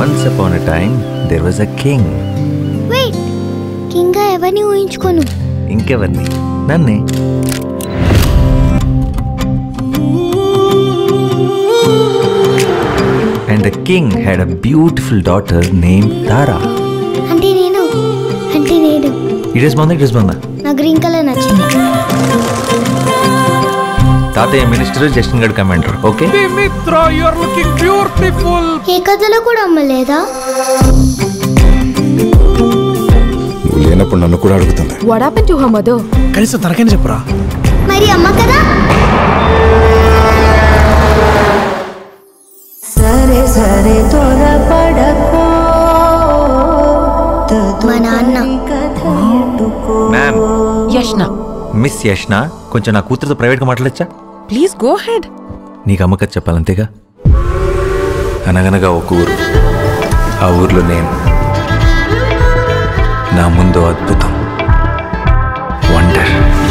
Once upon a time there was a king wait king ఎవరిని ఊహించుకోను ఇంకెవరిని నన్నే and the king had a beautiful daughter name Tara అంటే నేను అంటే నేను ఇట్ ఇస్ బాగుందా ఇట్ ఇస్ బాగుందా నా గ్రీన్ కలర్ నచ్చింది తాతయ్య minister Justin guard commander okay Dimitra, you're looking beautiful. ఏ కథలో కూడా అమ్మలేదా నువ్వు లేనప్పుడు నన్ను కూడా అడుగుతుంది what happen to her mother కనీసం తనకైనా చెప్పరా మరి అమ్మ కదా సరే సరే త్వరపడకో మా నాన్న కథ ఎట్టుకో మ్యామ్ యష్న మిస్ యష్న కొంచెం నా కూతురుతో ప్రైవేట్గా మాట్లాడచ్చా ప్లీజ్ గో హెడ్ నీకు అమ్మకథ చెప్పాలంతేగా అనగనగా ఒక ఊరు ఆ ఊర్లో నేను నా ముందు అద్భుతం వండర్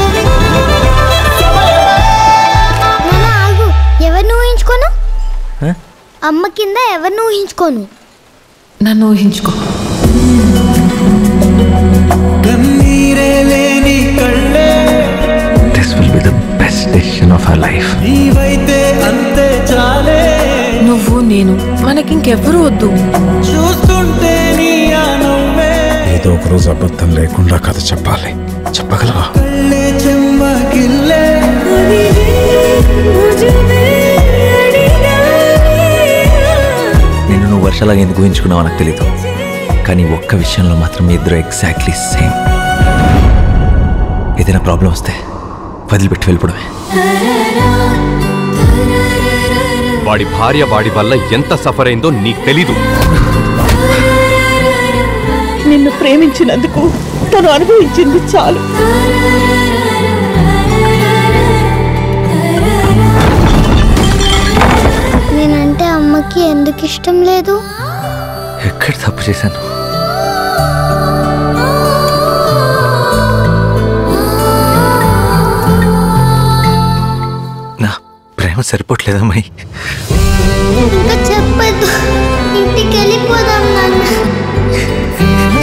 నాన్న ఆగు ఎవరిని ఊహించుకోను హ? అమ్మ కింద ఎవరిని ఊహించుకోను నన్ను ఊహించుకో కన్నీరే లేని కళ్ళే this will be the best decision of our life నీవైతే అంతే చాలే నువ్వు నేను మనకింకెవ్వరూ వద్దు చూస్తుంటే నీ ఆ నవ్వే ఏదో ఒక రోజు అబద్ధం లేకుండా కథ చెప్పాలి చెప్పగలవా కళ్ళే చెమ్మగిల్లే నిన్ను నువ్వు వర్షాలాగా ఎందుకు ఊహించుకున్నావో నాకు తెలీదు కానీ ఒక్క విషయంలో మాత్రం మీ ఇద్దరు ఎగ్జాక్ట్లీ సేమ్ ఏదైనా ప్రాబ్లం వస్తే వదిలిపెట్టి వెళ్ళిపోవడమే వాడి భార్య వాడి వల్ల ఎంత సఫర్ అయిందో నీకు తెలీదు నిన్ను ప్రేమించినందుకు తను అనుభవించింది చాలు నేనంటే అమ్మకి ఎందుకు ఇష్టం లేదు ఎక్కడ తప్పు చేశాను నా ప్రేమ సరిపోవట్లేదమ్మాయి ఇంకా చెప్పదు ఇంటికి వెళ్ళిపోదాం నాన్న